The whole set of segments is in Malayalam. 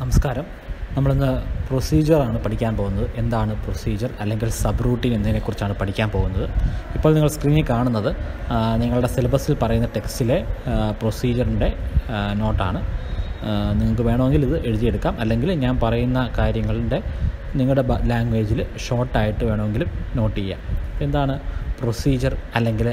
നമസ്കാരം നമ്മളിന്ന് പ്രൊസീജിയറാണ് പഠിക്കാൻ പോകുന്നത് എന്താണ് പ്രൊസീജിയർ അല്ലെങ്കിൽ സബ് റൂട്ടീൻ എന്നതിനെക്കുറിച്ചാണ് പഠിക്കാൻ പോകുന്നത് ഇപ്പോൾ നിങ്ങൾ സ്ക്രീനിൽ കാണുന്നത് ആ, നിങ്ങളുടെ സിലബസിൽ പറയുന്ന ടെക്സ്റ്റിലെ പ്രൊസീജിയറിൻ്റെ നോട്ടാണ് ആ, നിങ്ങൾക്ക് വേണമെങ്കിൽ ഇത് എഴുതിയെടുക്കാം അല്ലെങ്കിൽ ഞാൻ പറയുന്ന കാര്യങ്ങളുടെ നിങ്ങളുടെ ലാംഗ്വേജിൽ ഷോർട്ടായിട്ട് വേണമെങ്കിലും നോട്ട് ചെയ്യാം എന്താണ് പ്രൊസീജിയർ അല്ലെങ്കിൽ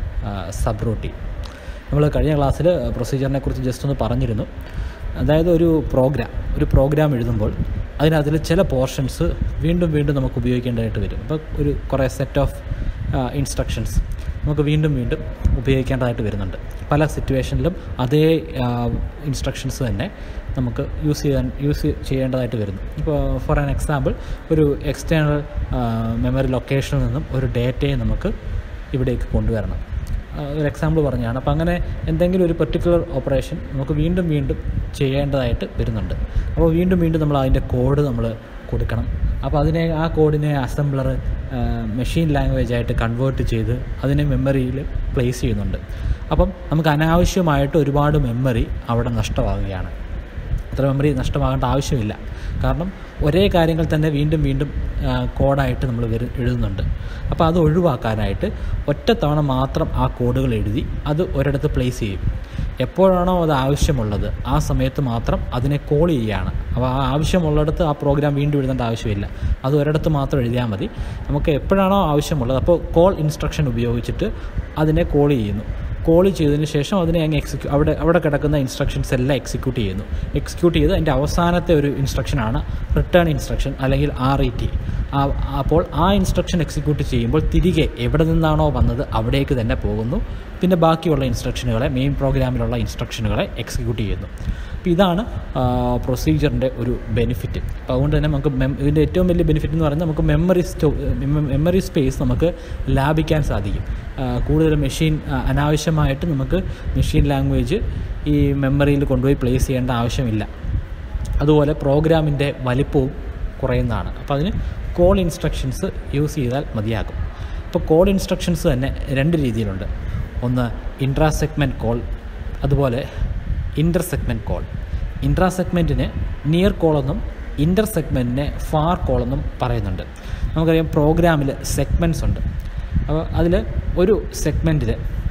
സബ് റൂട്ടീൻ നമ്മൾ കഴിഞ്ഞ ക്ലാസ്സിൽ പ്രൊസീജിയറിനെ കുറിച്ച് ജസ്റ്റ് ഒന്ന് പറഞ്ഞിരുന്നു അതായത് ഒരു പ്രോഗ്രാം ഒരു പ്രോഗ്രാം എഴുതുമ്പോൾ അതിനകത്തിൽ ചില പോർഷൻസ് വീണ്ടും വീണ്ടും നമുക്ക് ഉപയോഗിക്കേണ്ടതായിട്ട് വരും അപ്പോൾ ഒരു കുറേ സെറ്റ് ഓഫ് ഇൻസ്ട്രക്ഷൻസ് നമുക്ക് വീണ്ടും വീണ്ടും ഉപയോഗിക്കേണ്ടതായിട്ട് വരുന്നുണ്ട് പല സിറ്റുവേഷനിലും അതേ ഇൻസ്ട്രക്ഷൻസ് തന്നെ നമുക്ക് യൂസ് ചെയ്യാൻ യൂസ് ചെയ്യേണ്ടതായിട്ട് വരുന്നു ഇപ്പോൾ ഫോർ ആൻ എക്സാമ്പിൾ ഒരു എക്സ്റ്റേണൽ മെമ്മറി ലൊക്കേഷനിൽ നിന്നും ഒരു ഡേറ്റയെ നമുക്ക് ഇവിടേക്ക് കൊണ്ടുവരണം ആ, ഒരു എക്സാമ്പിൾ പറഞ്ഞതാണ് അപ്പോൾ അങ്ങനെ എന്തെങ്കിലും ഒരു പെർട്ടിക്കുലർ ഓപ്പറേഷൻ നമുക്ക് വീണ്ടും വീണ്ടും ചെയ്യേണ്ടതായിട്ട് വരുന്നുണ്ട് അപ്പോൾ വീണ്ടും വീണ്ടും നമ്മൾ അതിൻ്റെ കോഡ് നമ്മൾ കൊടുക്കണം അപ്പോൾ അതിനെ ആ കോഡിനെ അസംബ്ലർ മെഷീൻ ലാംഗ്വേജ് ആയിട്ട് കൺവേർട്ട് ചെയ്ത് അതിനെ മെമ്മറിയിൽ പ്ലേസ് ചെയ്യുന്നുണ്ട് അപ്പം നമുക്ക് അനാവശ്യമായിട്ട് ഒരുപാട് മെമ്മറി അവിടെ നഷ്ടമാവുകയാണ് അത്ര മെമ്മറി നഷ്ടമാകേണ്ട ആവശ്യമില്ല കാരണം ഒരേ കാര്യങ്ങൾ തന്നെ വീണ്ടും വീണ്ടും ആ, കോഡായിട്ട് നമ്മൾ വരു എഴുതുന്നുണ്ട് അപ്പോൾ അത് ഒഴിവാക്കാനായിട്ട് ഒറ്റ തവണ മാത്രം ആ കോഡുകൾ എഴുതി അത് ഒരിടത്ത് പ്ലേസ് ചെയ്യും എപ്പോഴാണോ അത് ആവശ്യമുള്ളത് ആ സമയത്ത് മാത്രം അതിനെ കോൾ ചെയ്യുകയാണ് അപ്പോൾ ആ ആവശ്യമുള്ളിടത്ത് ആ പ്രോഗ്രാം വീണ്ടും എഴുതേണ്ട ആവശ്യമില്ല അത് ഒരിടത്ത് മാത്രം എഴുതിയാൽ മതി നമുക്ക് എപ്പോഴാണോ ആവശ്യമുള്ളത് അപ്പോൾ കോൾ ഇൻസ്ട്രക്ഷൻ ഉപയോഗിച്ചിട്ട് അതിനെ കോൾ ചെയ്യുന്നു കോൾ ചെയ്തതിന് ശേഷം അതിനെ അങ്ങ് എക്സിക്യൂ അവിടെ അവിടെ കിടക്കുന്ന ഇൻസ്ട്രക്ഷൻസ് എല്ലാം എക്സിക്യൂട്ട് ചെയ്യുന്നു എക്സിക്യൂട്ട് ചെയ്ത് അതിൻ്റെ അവസാനത്തെ ഒരു ഇൻസ്ട്രക്ഷനാണ് റിട്ടേൺ ഇൻസ്ട്രക്ഷൻ അല്ലെങ്കിൽ ആർ ഇ ടി അപ്പോൾ ആ ഇൻസ്ട്രക്ഷൻ എക്സിക്യൂട്ട് ചെയ്യുമ്പോൾ തിരികെ എവിടെ നിന്നാണോ വന്നത് അവിടേക്ക് തന്നെ പോകുന്നു പിന്നെ ബാക്കിയുള്ള ഇൻസ്ട്രക്ഷനുകളെ മെയിൻ പ്രോഗ്രാമിലുള്ള ഇൻസ്ട്രക്ഷനുകളെ എക്സിക്യൂട്ട് ചെയ്യുന്നു അപ്പോൾ ഇതാണ് പ്രൊസീജിയറിൻ്റെ ഒരു ബെനിഫിറ്റ് അപ്പോൾ അതുകൊണ്ട് തന്നെ നമുക്ക് മെം ഇതിൻ്റെ ഏറ്റവും വലിയ ബെനിഫിറ്റ് എന്ന് പറയുന്നത് നമുക്ക് മെമ്മറി സ്റ്റോ മെമ്മറി സ്പേസ് നമുക്ക് ലാഭിക്കാൻ സാധിക്കും ആ, കൂടുതൽ മെഷീൻ ആ, അനാവശ്യമായിട്ട് നമുക്ക് മെഷീൻ ലാംഗ്വേജ് ഈ മെമ്മറിയിൽ കൊണ്ടുപോയി പ്ലേസ് ചെയ്യേണ്ട ആവശ്യമില്ല അതുപോലെ പ്രോഗ്രാമിൻ്റെ വലിപ്പവും കുറയുന്നതാണ് അപ്പോൾ അതിന് കോൾ ഇൻസ്ട്രക്ഷൻസ് യൂസ് ചെയ്താൽ മതിയാകും ഇപ്പോൾ കോൾ ഇൻസ്ട്രക്ഷൻസ് തന്നെ രണ്ട് രീതിയിലുണ്ട് ഒന്ന് ഇൻട്രാ സെഗ്മെൻറ്റ് കോൾ അതുപോലെ ഇൻ്റർ സെഗ്മെൻറ്റ് കോൾ ഇൻട്രാ സെഗ്മെൻറ്റിന് നിയർ കോളെന്നും ഇൻ്റർ സെഗ്മെൻറ്റിനെ ഫാർ കോളെന്നും പറയുന്നുണ്ട് നമുക്കറിയാം പ്രോഗ്രാമിൽ സെഗ്മെൻറ്റ്സ് ഉണ്ട് അപ്പോൾ അതിൽ ഒരു സെഗ്മെൻറ്റിൽ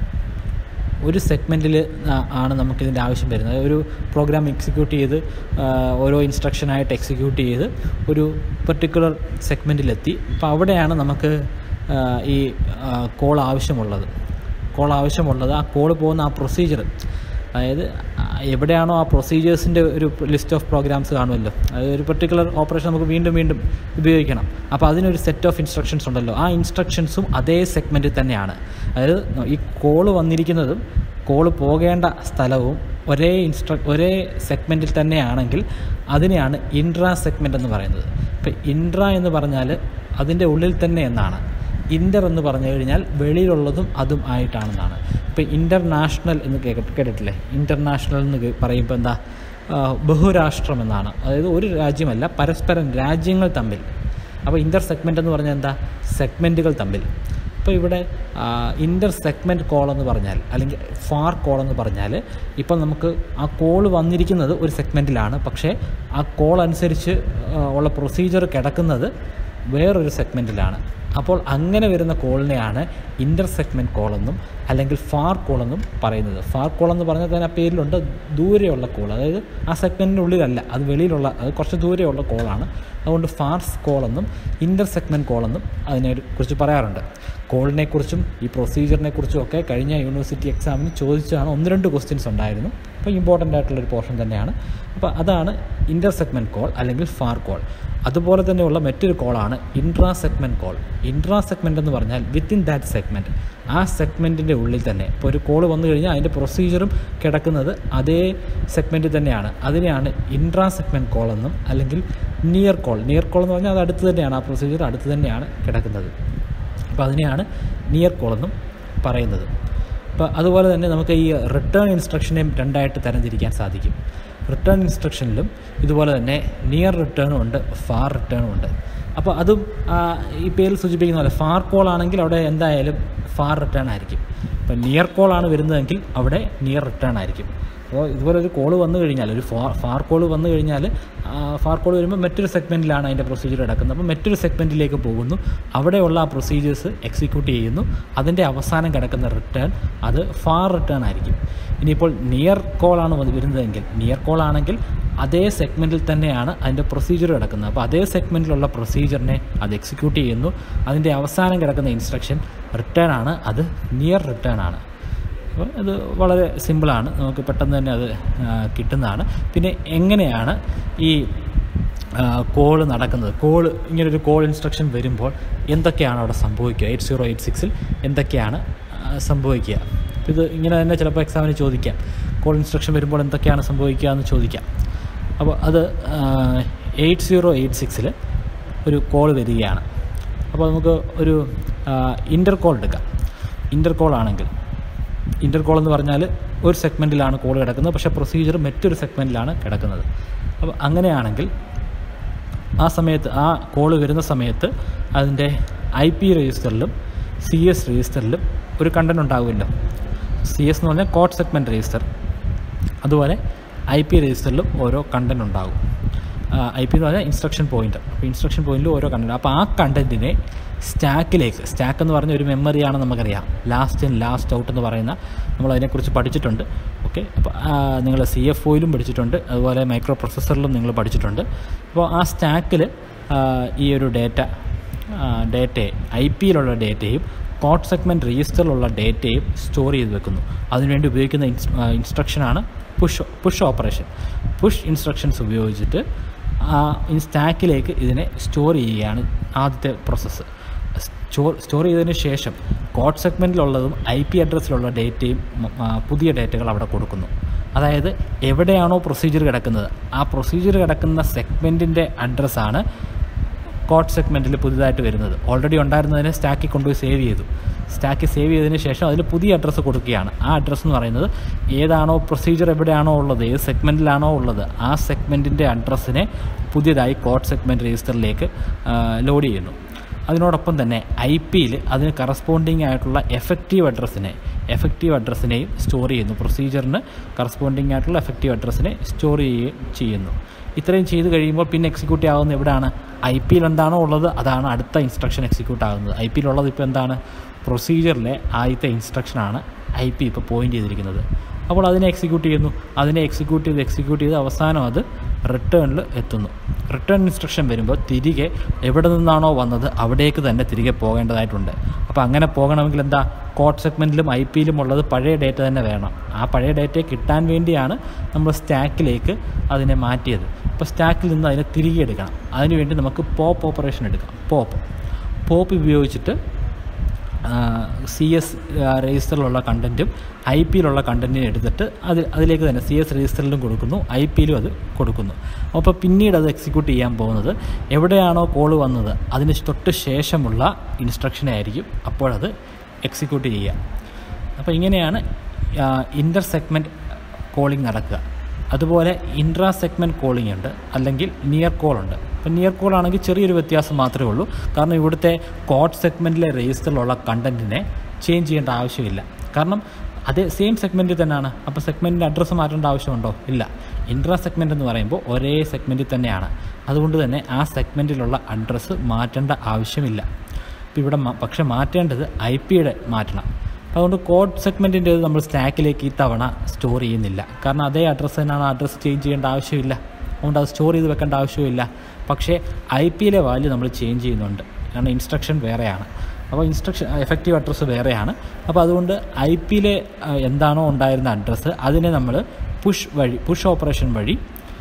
ഒരു സെഗ്മെൻറ്റിൽ ആണ് നമുക്കിതിൻ്റെ ആവശ്യം വരുന്നത് ഒരു പ്രോഗ്രാം എക്സിക്യൂട്ട് ചെയ്ത് ആ, ഓരോ ഇൻസ്ട്രക്ഷനായിട്ട് എക്സിക്യൂട്ട് ചെയ്ത് ഒരു പെർട്ടിക്കുലർ സെഗ്മെൻറ്റിലെത്തി അപ്പോൾ അവിടെയാണ് നമുക്ക് ആ, ഈ കോൾ ആവശ്യമുള്ളത് കോൾ ആവശ്യമുള്ളത് ആ കോൾ പോകുന്ന ആ പ്രൊസീജിയർ അതായത് ആ, എവിടെയാണോ ആ പ്രൊസീജിയേഴ്സിൻ്റെ ഒരു ലിസ്റ്റ് ഓഫ് പ്രോഗ്രാംസ് കാണുമല്ലോ അതായത് ഒരു പെർട്ടിക്കുലർ ഓപ്പറേഷൻ നമുക്ക് വീണ്ടും വീണ്ടും ഉപയോഗിക്കണം അപ്പോൾ അതിനൊരു സെറ്റ് ഓഫ് ഇൻസ്ട്രക്ഷൻസ് ഉണ്ടല്ലോ ആ ഇൻസ്ട്രക്ഷൻസും അതേ സെഗ്മെൻറ്റിൽ തന്നെയാണ് അതായത് ഈ കോള് വന്നിരിക്കുന്നതും കോള് പോകേണ്ട സ്ഥലവും ഒരേ ഇൻസ്ട്ര ഒരേ സെഗ്മെൻറ്റിൽ തന്നെയാണെങ്കിൽ അതിനെയാണ് ഇൻട്രാ സെഗ്മെൻ്റ് എന്ന് പറയുന്നത് ഇപ്പോൾ ഇൻട്രാ എന്ന് പറഞ്ഞാൽ അതിൻ്റെ ഉള്ളിൽ തന്നെ എന്നാണ് ഇൻ്റർ എന്ന് പറഞ്ഞു കഴിഞ്ഞാൽ വെളിയിലുള്ളതും അതും ആയിട്ടാണെന്നാണ് ഇപ്പോൾ ഇൻ്റർനാഷണൽ എന്ന് കേട്ട് കേട്ടിട്ടില്ലേ ഇൻ്റർനാഷണൽ എന്ന് കേ- പറയുമ്പോൾ എന്താ ആ, ബഹുരാഷ്ട്രം എന്നാണ് അതായത് ഒരു രാജ്യമല്ല പരസ്പരം രാജ്യങ്ങൾ തമ്മിൽ അപ്പോൾ ഇൻ്റർ സെഗ്മെൻ്റ് എന്ന് പറഞ്ഞാൽ എന്താ സെഗ്മെൻറ്റുകൾ തമ്മിൽ ഇപ്പോൾ ഇവിടെ ഇൻ്റർ സെഗ്മെൻറ്റ് കോൾ എന്ന് പറഞ്ഞാൽ അല്ലെങ്കിൽ ഫാർ കോൾ എന്ന് പറഞ്ഞാൽ ഇപ്പോൾ നമുക്ക് ആ കോൾ വന്നിരിക്കുന്നത് ഒരു സെഗ്മെൻറ്റിലാണ് പക്ഷേ ആ കോൾ അനുസരിച്ച് ആ, ഉള്ള പ്രൊസീജിയർ കിടക്കുന്നത് വേറൊരു സെഗ്മെൻറ്റിലാണ് അപ്പോൾ അങ്ങനെ വരുന്ന കോളിനെയാണ് ഇൻ്റർ സെഗ്മെൻറ്റ് കോളെന്നും അല്ലെങ്കിൽ ഫാർ കോളെന്നും പറയുന്നത് ഫാർ കോൾ എന്ന് പറഞ്ഞാൽ തന്നെ ആ പേരിലുണ്ട് ദൂരെയുള്ള കോൾ അതായത് ആ സെഗ്മെൻറ്റിൻ്റെ ഉള്ളിലല്ല അത് വെളിയിലുള്ള അത് കുറച്ച് ദൂരെയുള്ള കോളാണ് അതുകൊണ്ട് ഫാർസ് കോളെന്നും ഇൻ്റർ സെഗ്മെൻറ്റ് കോളെന്നും അതിനെ കുറിച്ച് പറയാറുണ്ട് കോളിനെ കുറിച്ചും ഈ പ്രൊസീജിയറിനെ കുറിച്ചും ഒക്കെ കഴിഞ്ഞ യൂണിവേഴ്സിറ്റി എക്സാമിന് ചോദിച്ചാണ് ഒന്ന് രണ്ട് ക്വസ്റ്റ്യൻസ് ഉണ്ടായിരുന്നു അപ്പോൾ ഇമ്പോർട്ടൻ്റ് ആയിട്ടുള്ളൊരു പോർഷൻ തന്നെയാണ് അപ്പോൾ അതാണ് ഇൻ്റർ സെഗ്മെൻറ്റ് കോൾ അല്ലെങ്കിൽ ഫാർ കോൾ അതുപോലെ തന്നെയുള്ള മറ്റൊരു കോളാണ് intra segment call intra segment എന്ന് പറഞ്ഞാൽ വിത്തിൻ ദാറ്റ് സെഗ്മെൻറ്റ് ആ സെഗ്മെൻറ്റിൻ്റെ ഉള്ളിൽ തന്നെ ഇപ്പോൾ ഒരു കോൾ വന്നു കഴിഞ്ഞാൽ അതിൻ്റെ പ്രൊസീജിയറും കിടക്കുന്നത് അതേ സെഗ്മെൻറ്റിൽ തന്നെയാണ് അതിനെയാണ് ഇൻട്രാ സെഗ്മെൻറ്റ് കോൾ എന്നും അല്ലെങ്കിൽ നിയർ കോൾ നിയർ കോൾ എന്ന് പറഞ്ഞാൽ അത് അടുത്ത് തന്നെയാണ് ആ പ്രൊസീജിയർ അടുത്ത് തന്നെയാണ് കിടക്കുന്നത് അപ്പോൾ അതിനെയാണ് നിയർ കോൾ എന്നും പറയുന്നത് അപ്പോൾ അതുപോലെ തന്നെ നമുക്ക് ഈ റിട്ടേൺ ഇൻസ്ട്രക്ഷനെയും രണ്ടായിട്ട് തരംതിരിക്കാൻ സാധിക്കും റിട്ടേൺ ഇൻസ്ട്രക്ഷനിലും ഇതുപോലെ തന്നെ നിയർ റിട്ടേണും ഉണ്ട് ഫാർ റിട്ടേണും ഉണ്ട് അപ്പോൾ അതും ആ, ഈ പേരിൽ സൂചിപ്പിക്കുന്ന പോലെ ഫാർ കോൾ ആണെങ്കിൽ അവിടെ എന്തായാലും ഫാർ റിട്ടേൺ ആയിരിക്കും ഇപ്പം നിയർ കോൾ ആണ് വരുന്നതെങ്കിൽ അവിടെ നിയർ റിട്ടേൺ ആയിരിക്കും അപ്പോൾ ഇതുപോലെ ഒരു കോൾ വന്നു കഴിഞ്ഞാൽ ഒരു ഫാർ ഫാർ കോൾ വന്നു കഴിഞ്ഞാൽ ഫാർ കോൾ വരുമ്പോൾ മറ്റൊരു സെഗ്മെൻറ്റിലാണ് അതിൻ്റെ പ്രൊസീജിയർ നടക്കുന്നത് അപ്പോൾ മറ്റൊരു സെഗ്മെൻറ്റിലേക്ക് പോകുന്നു അവിടെയുള്ള ആ പ്രൊസീജിയേഴ്സ് എക്സിക്യൂട്ട് ചെയ്യുന്നു അതിൻ്റെ അവസാനം കിടക്കുന്ന റിട്ടേൺ അത് ഫാർ റിട്ടേൺ ആയിരിക്കും ഇനിയിപ്പോൾ നിയർ കോളാണ് വരുന്നതെങ്കിൽ നിയർ കോൾ ആണെങ്കിൽ അതേ സെഗ്മെൻറ്റിൽ തന്നെയാണ് അതിൻ്റെ പ്രൊസീജിയർ കിടക്കുന്നത് അപ്പോൾ അതേ സെഗ്മെൻറ്റിലുള്ള പ്രൊസീജിയറിനെ അത് എക്സിക്യൂട്ട് ചെയ്യുന്നു അതിൻ്റെ അവസാനം കിടക്കുന്ന ഇൻസ്ട്രക്ഷൻ റിട്ടേൺ ആണ് അത് നിയർ റിട്ടേൺ ആണ് അപ്പോൾ അത് വളരെ സിമ്പിളാണ് നമുക്ക് പെട്ടെന്ന് തന്നെ അത് കിട്ടുന്നതാണ് പിന്നെ എങ്ങനെയാണ് ഈ കോള് നടക്കുന്നത് കോള് ഇങ്ങനൊരു കോൾ ഇൻസ്ട്രക്ഷൻ വരുമ്പോൾ എന്തൊക്കെയാണ് അവിടെ സംഭവിക്കുക എയ്റ്റ് സീറോ എയ്റ്റ് സിക്സിൽ എന്തൊക്കെയാണ് സംഭവിക്കുക ഇത് ഇങ്ങനെ തന്നെ ചിലപ്പോൾ എക്സാമിന് ചോദിക്കാം കോൾ ഇൻസ്ട്രക്ഷൻ വരുമ്പോൾ എന്തൊക്കെയാണ് സംഭവിക്കുക എന്ന് ചോദിക്കാം അപ്പോൾ അത് എയ്റ്റ് സീറോ എയ്റ്റ് സിക്സിൽ ഒരു കോൾ വരികയാണ് അപ്പോൾ നമുക്ക് ഒരു ഇൻ്റർ കോൾ എടുക്കാം ഇൻ്റർ കോൾ ആണെങ്കിൽ ഇൻ്റർ കോൾ എന്ന് പറഞ്ഞാൽ ഒരു സെഗ്മെൻറ്റിലാണ് കോൾ കിടക്കുന്നത് പക്ഷേ പ്രൊസീജിയർ മറ്റൊരു സെഗ്മെൻറ്റിലാണ് കിടക്കുന്നത് അപ്പോൾ അങ്ങനെയാണെങ്കിൽ ആ സമയത്ത് ആ കോൾ വരുന്ന സമയത്ത് അതിൻ്റെ ഐ പി രജിസ്റ്ററിലും സി എസ് രജിസ്റ്ററിലും ഒരു കണ്ടൻറ് ഉണ്ടാകുമല്ലോ സി എസ് എന്ന് പറഞ്ഞാൽ കോഡ് സെഗ്മെൻറ്റ് രജിസ്റ്റർ അതുപോലെ ഐ പി രജിസ്റ്ററിലും ഓരോ കണ്ടൻറ് ഉണ്ടാകും ഐ പി എന്ന് പറഞ്ഞാൽ ഇൻസ്ട്രക്ഷൻ പോയിൻ്റ് അപ്പോൾ ഇൻസ്ട്രക്ഷൻ പോയിന്റിൽ ഓരോ കണ്ടൻറ് അപ്പോൾ ആ കണ്ടൻറ്റിനെ സ്റ്റാക്കിലേക്ക് സ്റ്റാക്ക് എന്ന് പറഞ്ഞ ഒരു മെമ്മറിയാണ് നമുക്കറിയാം ലാസ്റ്റ് ഇൻ ലാസ്റ്റ് ഔട്ട് എന്ന് പറയുന്ന നമ്മൾ അതിനെക്കുറിച്ച് പഠിച്ചിട്ടുണ്ട് ഓക്കെ അപ്പോൾ നിങ്ങൾ സി എഫ് ഒയിലും പഠിച്ചിട്ടുണ്ട് അതുപോലെ മൈക്രോ പ്രൊസസ്സറിലും നിങ്ങൾ പഠിച്ചിട്ടുണ്ട് അപ്പോൾ ആ സ്റ്റാക്കിൽ ഈ ഒരു ഡേറ്റ ഡേറ്റയെ ഐ പിയിലുള്ള ഡേറ്റയും കോഡ് സെഗ്മെൻറ്റ് രജിസ്റ്ററിലുള്ള ഡേറ്റയും സ്റ്റോർ ചെയ്ത് വെക്കുന്നു അതിനുവേണ്ടി ഉപയോഗിക്കുന്ന ഇൻസ്ട്രക്ഷനാണ് push push operation push instructions ഉപയോഗിച്ചിട്ട് ആ സ്റ്റാക്കിലേക്ക് ഇതിനെ സ്റ്റോർ ചെയ്യുകയാണ് ആദ്യത്തെ പ്രോസസ്സ് സ്റ്റോർ സ്റ്റോർ ചെയ്തതിന് ശേഷം കോഡ് സെഗ്മെൻറ്റിലുള്ളതും ഐ പി അഡ്രസ്സിലുള്ള ഡേറ്റയും പുതിയ ഡേറ്റകൾ അവിടെ കൊടുക്കുന്നു അതായത് എവിടെയാണോ പ്രൊസീജിയർ കിടക്കുന്നത് ആ പ്രൊസീജിയർ കിടക്കുന്ന സെഗ്മെൻറ്റിൻ്റെ അഡ്രസ്സാണ് കോഡ് സെഗ്മെൻറ്റിൽ പുതുതായിട്ട് വരുന്നത് ഓൾറെഡി ഉണ്ടായിരുന്നതിനെ സ്റ്റാക്കിൽ കൊണ്ടുപോയി സേവ് ചെയ്തു സ്റ്റാക്കിൽ സേവ് ചെയ്തതിന് ശേഷം അതിൽ പുതിയ അഡ്രസ്സ് കൊടുക്കുകയാണ് ആ അഡ്രസ്സ് എന്ന് പറയുന്നത് ഏതാണോ പ്രൊസീജിയർ എവിടെയാണോ ഉള്ളത് ഏത് സെഗ്മെൻറ്റിലാണോ ഉള്ളത് ആ സെഗ്മെൻറ്റിൻ്റെ അഡ്രസ്സിനെ പുതിയതായി കോഡ് സെഗ്മെൻറ്റ് രജിസ്റ്ററിലേക്ക് ലോഡ് ചെയ്യുന്നു അതിനോടൊപ്പം തന്നെ ഐ പിയിൽ അതിന് കറസ്പോണ്ടിങ് ആയിട്ടുള്ള എഫക്റ്റീവ് അഡ്രസ്സിനെ എഫക്റ്റീവ് അഡ്രസ്സിനെയും സ്റ്റോർ ചെയ്യുന്നു പ്രൊസീജിയറിന് കറസ്പോണ്ടിങ് ആയിട്ടുള്ള എഫക്റ്റീവ് അഡ്രസ്സിനെ സ്റ്റോർ ചെയ്യുകയും ചെയ്യുന്നു ഇത്രയും ചെയ്ത് കഴിയുമ്പോൾ പിന്നെ എക്സിക്യൂട്ട് ആകുന്നത് എവിടെയാണ് ഐ പിയിൽ എന്താണോ ഉള്ളത് അതാണ് അടുത്ത ഇൻസ്ട്രക്ഷൻ എക്സിക്യൂട്ട് ആകുന്നത് ഐ പിയിലുള്ളത് ഇപ്പോൾ എന്താണ് പ്രൊസീജിയറിലെ ആദ്യത്തെ ഇൻസ്ട്രക്ഷനാണ് ഐ പി ഇപ്പോൾ പോയിൻ്റ് ചെയ്തിരിക്കുന്നത് അപ്പോൾ അതിനെ എക്സിക്യൂട്ട് ചെയ്യുന്നു അതിനെ എക്സിക്യൂട്ട് ചെയ്ത് എക്സിക്യൂട്ട് ചെയ്ത് അവസാനം അത് റിട്ടേണിൽ എത്തുന്നു റിട്ടേൺ ഇൻസ്ട്രക്ഷൻ വരുമ്പോൾ തിരികെ എവിടെ നിന്നാണോ വന്നത് അവിടേക്ക് തന്നെ തിരികെ പോകേണ്ടതായിട്ടുണ്ട് അപ്പോൾ അങ്ങനെ പോകണമെങ്കിൽ എന്താ കോഡ് സെഗ്മെൻറ്റിലും ഐ പിയിലും ഉള്ളത് പഴയ ഡേറ്റ തന്നെ വേണം ആ പഴയ ഡേറ്റയെ കിട്ടാൻ വേണ്ടിയാണ് നമ്മൾ സ്റ്റാക്കിലേക്ക് അതിനെ മാറ്റിയത് അപ്പോൾ സ്റ്റാക്കിൽ നിന്ന് അതിനെ തിരികെ എടുക്കണം അതിനുവേണ്ടി നമുക്ക് പോപ്പ് ഓപ്പറേഷൻ എടുക്കാം പോപ്പ് പോപ്പ് ഉപയോഗിച്ചിട്ട് സി എസ് രജിസ്റ്ററിലുള്ള കണ്ടൻറ്റും ഐ പിയിലുള്ള കണ്ടൻറ്റിനും എടുത്തിട്ട് അത് അതിലേക്ക് തന്നെ സി എസ് രജിസ്റ്ററിലും കൊടുക്കുന്നു ഐ പിയിലും അത് കൊടുക്കുന്നു അപ്പോൾ പിന്നീട് അത് എക്സിക്യൂട്ട് ചെയ്യാൻ പോകുന്നത് എവിടെയാണോ കോൾ വന്നത് അതിന് തൊട്ട് ശേഷമുള്ള ഇൻസ്ട്രക്ഷനെ ആയിരിക്കും അപ്പോഴത് എക്സിക്യൂട്ട് ചെയ്യുക അപ്പോൾ ഇങ്ങനെയാണ് ഇൻ്റർ സെഗ്മെൻറ്റ് കോളിംഗ് നടക്കുക അതുപോലെ ഇൻട്രാ സെഗ്മെൻറ്റ് കോളിംഗ് ഉണ്ട് അല്ലെങ്കിൽ നിയർ കോൾ ഉണ്ട് അപ്പോൾ നിയർ കോൾ ആണെങ്കിൽ ചെറിയൊരു വ്യത്യാസം മാത്രമേ ഉള്ളൂ കാരണം ഇവിടുത്തെ കോഡ് സെഗ്മെൻറ്റിലെ രജിസ്റ്ററിലുള്ള കണ്ടൻറ്റിനെ ചേഞ്ച് ചെയ്യേണ്ട ആവശ്യമില്ല കാരണം അതേ സെയിം സെഗ്മെൻറ്റിൽ തന്നെയാണ് അപ്പോൾ സെഗ്മെൻറ്റിൻ്റെ അഡ്രസ്സ് മാറ്റേണ്ട ആവശ്യമുണ്ടോ ഇല്ല ഇൻട്രാ സെഗ്മെൻറ്റ് എന്ന് പറയുമ്പോൾ ഒരേ സെഗ്മെൻറ്റിൽ തന്നെയാണ് അതുകൊണ്ട് തന്നെ ആ സെഗ്മെൻറ്റിലുള്ള അഡ്രസ്സ് മാറ്റേണ്ട ആവശ്യമില്ല ഇപ്പോൾ ഇവിടെ പക്ഷേ മാറ്റേണ്ടത് ഐ പിയുടെ മാറ്റണം അതുകൊണ്ട് കോഡ് സെഗ്മെൻറ്റിൻ്റെ നമ്മൾ സ്റ്റാക്കിലേക്ക് ഈ തവണ സ്റ്റോർ ചെയ്യുന്നില്ല കാരണം അതേ അഡ്രസ്സ് തന്നെയാണ് അഡ്രസ്സ് ചേഞ്ച് ചെയ്യേണ്ട ആവശ്യമില്ല അതുകൊണ്ട് അത് സ്റ്റോർ ചെയ്ത് വെക്കേണ്ട ആവശ്യമില്ല പക്ഷേ ഐ പിയിലെ വാല്യൂ നമ്മൾ ചേഞ്ച് ചെയ്യുന്നുണ്ട് കാരണം ഇൻസ്ട്രക്ഷൻ വേറെയാണ് അപ്പോൾ ഇൻസ്ട്രക്ഷൻ എഫക്റ്റീവ് അഡ്രസ്സ് വേറെയാണ് അപ്പോൾ അതുകൊണ്ട് ഐ പിയിലെ എന്താണോ ഉണ്ടായിരുന്ന അഡ്രസ്സ് അതിനെ നമ്മൾ പുഷ് വഴി പുഷ് ഓപ്പറേഷൻ വഴി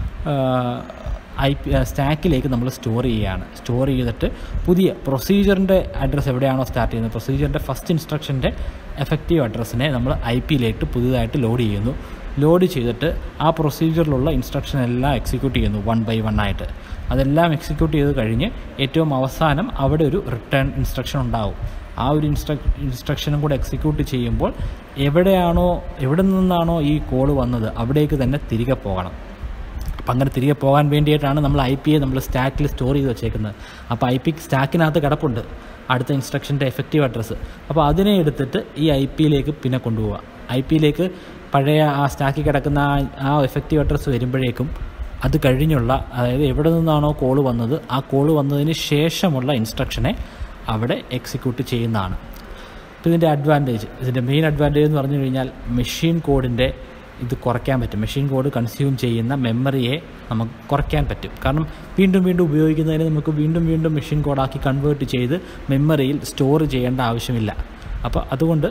ഐ പി സ്റ്റാക്കിലേക്ക് നമ്മൾ സ്റ്റോർ ചെയ്യുകയാണ് സ്റ്റോർ ചെയ്തിട്ട് പുതിയ പ്രൊസീജിയറിൻ്റെ അഡ്രസ്സ് എവിടെയാണോ സ്റ്റാർട്ട് ചെയ്യുന്നത് പ്രൊസീജിയറിൻ്റെ ഫസ്റ്റ് ഇൻസ്ട്രക്ഷൻ്റെ എഫക്റ്റീവ് അഡ്രസ്സിനെ നമ്മൾ ഐ പിയിലേക്ക് പുതുതായിട്ട് ലോഡ് ചെയ്യുന്നു ലോഡ് ചെയ്തിട്ട് ആ പ്രൊസീജിയറിലുള്ള ഇൻസ്ട്രക്ഷൻ എല്ലാം എക്സിക്യൂട്ട് ചെയ്യുന്നു വൺ ബൈ വൺ ആയിട്ട് അതെല്ലാം എക്സിക്യൂട്ട് ചെയ്ത് കഴിഞ്ഞ് ഏറ്റവും അവസാനം അവിടെ ഒരു റിട്ടേൺ ഇൻസ്ട്രക്ഷൻ ഉണ്ടാവും ആ ഒരു ഇൻസ്ട്രക് ഇൻസ്ട്രക്ഷനും കൂടെ എക്സിക്യൂട്ട് ചെയ്യുമ്പോൾ എവിടെയാണോ എവിടെ നിന്നാണോ ഈ കോൾ വന്നത് അവിടേക്ക് തന്നെ തിരികെ പോകണം അപ്പം അങ്ങനെ തിരികെ പോകാൻ വേണ്ടിയിട്ടാണ് നമ്മൾ ഐ പിയെ നമ്മൾ സ്റ്റാക്കിൽ സ്റ്റോർ ചെയ്ത് വെച്ചേക്കുന്നത് അപ്പോൾ ഐ പി സ്റ്റാക്കിനകത്ത് കിടപ്പുണ്ട് അടുത്ത ഇൻസ്ട്രക്ഷൻ്റെ എഫക്റ്റീവ് അഡ്രസ്സ് അപ്പോൾ അതിനെ എടുത്തിട്ട് ഈ ഐ പിയിലേക്ക് പിന്നെ കൊണ്ടുപോവുക ഐ പിയിലേക്ക് പഴയ ആ സ്റ്റാക്കിൽ കിടക്കുന്ന ആ ആ എഫക്റ്റീവ് അഡ്രസ്സ് വരുമ്പോഴേക്കും അത് കഴിഞ്ഞുള്ള അതായത് എവിടെ നിന്നാണോ കോള് വന്നത് ആ കോള് വന്നതിന് ശേഷമുള്ള ഇൻസ്ട്രക്ഷനെ അവിടെ എക്സിക്യൂട്ട് ചെയ്യുന്നതാണ് അപ്പോൾ ഇതിൻ്റെ അഡ്വാൻറ്റേജ് ഇതിൻ്റെ മെയിൻ അഡ്വാൻറ്റേജ് എന്ന് പറഞ്ഞു കഴിഞ്ഞാൽ മെഷീൻ കോഡിൻ്റെ ഇത് കുറയ്ക്കാൻ പറ്റും മെഷീൻ കോഡ് കൺസ്യൂം ചെയ്യുന്ന മെമ്മറിയെ നമുക്ക് കുറയ്ക്കാൻ പറ്റും കാരണം വീണ്ടും വീണ്ടും ഉപയോഗിക്കുന്നതിന് നമുക്ക് വീണ്ടും വീണ്ടും മെഷീൻ കോഡാക്കി കൺവേർട്ട് ചെയ്ത് മെമ്മറിയിൽ സ്റ്റോർ ചെയ്യേണ്ട ആവശ്യമില്ല അപ്പോൾ അതുകൊണ്ട്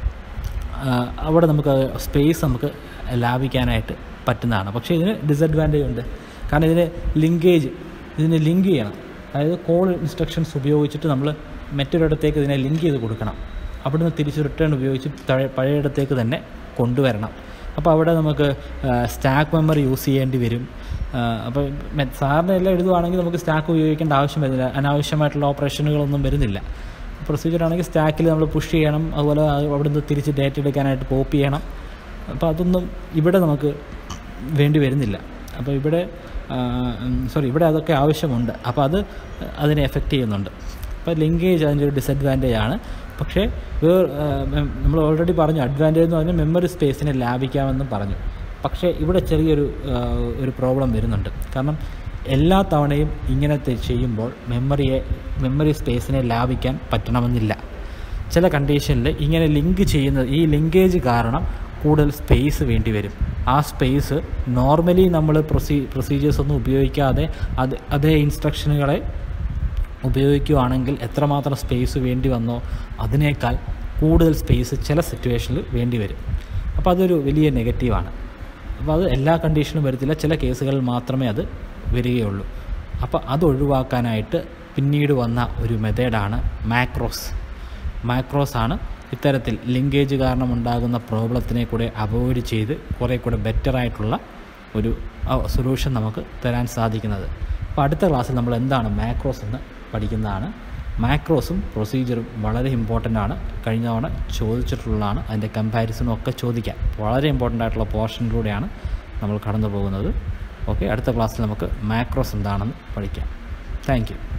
ആ, അവിടെ നമുക്ക് സ്പേസ് നമുക്ക് ലാഭിക്കാനായിട്ട് പറ്റുന്നതാണ് പക്ഷേ ഇതിന് ഡിസഡ്വാൻറ്റേജ് ഉണ്ട് കാരണം ഇതിന് ലിങ്കേജ് ഇതിന് ലിങ്ക് ചെയ്യണം അതായത് കോൾ ഇൻസ്ട്രക്ഷൻസ് ഉപയോഗിച്ചിട്ട് നമ്മൾ മറ്റൊരിടത്തേക്ക് ഇതിനെ ലിങ്ക് ചെയ്ത് കൊടുക്കണം അവിടുന്ന് തിരിച്ച് റിട്ടേൺ ഉപയോഗിച്ച് തഴ- പഴയയിടത്തേക്ക് തന്നെ കൊണ്ടുവരണം അപ്പോൾ അവിടെ നമുക്ക് സ്റ്റാക്ക് മെമ്മറി യൂസ് ചെയ്യേണ്ടി വരും അപ്പോൾ സാറിന് എല്ലാം എഴുതുവാണെങ്കിൽ നമുക്ക് സ്റ്റാക്ക് ഉപയോഗിക്കേണ്ട ആവശ്യം വരുന്നില്ല അനാവശ്യമായിട്ടുള്ള ഓപ്പറേഷനുകളൊന്നും വരുന്നില്ല പ്രൊസീജിയർ ആണെങ്കിൽ സ്റ്റാക്കിൽ നമ്മൾ പുഷ് ചെയ്യണം അതുപോലെ അത് അവിടുന്ന് തിരിച്ച് ഡേറ്റ എടുക്കാനായിട്ട് പോപ്പ് ചെയ്യണം അപ്പോൾ അതൊന്നും ഇവിടെ നമുക്ക് വേണ്ടി വരുന്നില്ല അപ്പോൾ ഇവിടെ സോറി ഇവിടെ അതൊക്കെ ആവശ്യമുണ്ട് അപ്പോൾ അത് അതിനെ എഫക്റ്റ് ചെയ്യുന്നുണ്ട് അപ്പോൾ ലിങ്കേജ് അതിൻ്റെ ഒരു ഡിസഡ്വാൻറ്റേജ് ആണ് പക്ഷേ വേറെ നമ്മൾ ഓൾറെഡി പറഞ്ഞു അഡ്വാൻറ്റേജ് എന്ന് പറഞ്ഞാൽ മെമ്മറി സ്പേസിനെ ലാഭിക്കാമെന്നും പറഞ്ഞു പക്ഷേ ഇവിടെ ചെറിയൊരു ആ, ഒരു പ്രോബ്ലം വരുന്നുണ്ട് കാരണം എല്ലാ തവണയും ഇങ്ങനത്തെ ചെയ്യുമ്പോൾ മെമ്മറിയെ മെമ്മറി സ്പേസിനെ ലാഭിക്കാൻ പറ്റണമെന്നില്ല ചില കണ്ടീഷനിൽ ഇങ്ങനെ ലിങ്ക് ചെയ്യുന്നത് ഈ ലിങ്കേജ് കാരണം കൂടുതൽ സ്പേസ് വേണ്ടി വരും ആ സ്പേസ് നോർമലി നമ്മൾ പ്രൊസീ പ്രൊസീജിയേഴ്സ് ഒന്നും ഉപയോഗിക്കാതെ അത് അതേ ഇൻസ്ട്രക്ഷനുകളെ ഉപയോഗിക്കുകയാണെങ്കിൽ എത്രമാത്രം സ്പേസ് വേണ്ടി വന്നോ അതിനേക്കാൾ കൂടുതൽ സ്പേസ് ചില സിറ്റുവേഷനിൽ വേണ്ടി വരും അപ്പോൾ അതൊരു വലിയ നെഗറ്റീവാണ് അപ്പോൾ അത് എല്ലാ കണ്ടീഷനും വരത്തില്ല ചില കേസുകളിൽ മാത്രമേ അത് വരികയുള്ളൂ അപ്പോൾ അത് ഒഴിവാക്കാനായിട്ട് പിന്നീട് വന്ന ഒരു മെത്തേഡാണ് മാക്രോസ് മാക്രോസ് ആണ് ഇത്തരത്തിൽ ലിങ്കേജ് കാരണം ഉണ്ടാകുന്ന പ്രോബ്ലത്തിനെ കൂടെ അവോയ്ഡ് ചെയ്ത് കുറേ കൂടെ ബെറ്റർ ആയിട്ടുള്ള ഒരു സൊല്യൂഷൻ നമുക്ക് തരാൻ സാധിക്കുന്നത് അപ്പോൾ അടുത്ത ക്ലാസ്സിൽ നമ്മൾ എന്താണ് മാക്രോസ് എന്ന് പഠിക്കുന്നതാണ് മാക്രോസും പ്രൊസീജിയറും വളരെ ഇമ്പോർട്ടൻ്റ് ആണ് കഴിഞ്ഞ തവണ ചോദിച്ചിട്ടുള്ളതാണ് അതിൻ്റെ കമ്പാരിസണും ഒക്കെ ചോദിക്കാം വളരെ ഇമ്പോർട്ടൻ്റ് ആയിട്ടുള്ള പോർഷനിലൂടെയാണ് നമ്മൾ കടന്നു പോകുന്നത് ഓക്കെ അടുത്ത ക്ലാസ്സിൽ നമുക്ക് മാക്രോസ് എന്താണെന്ന് പഠിക്കാം താങ്ക് യു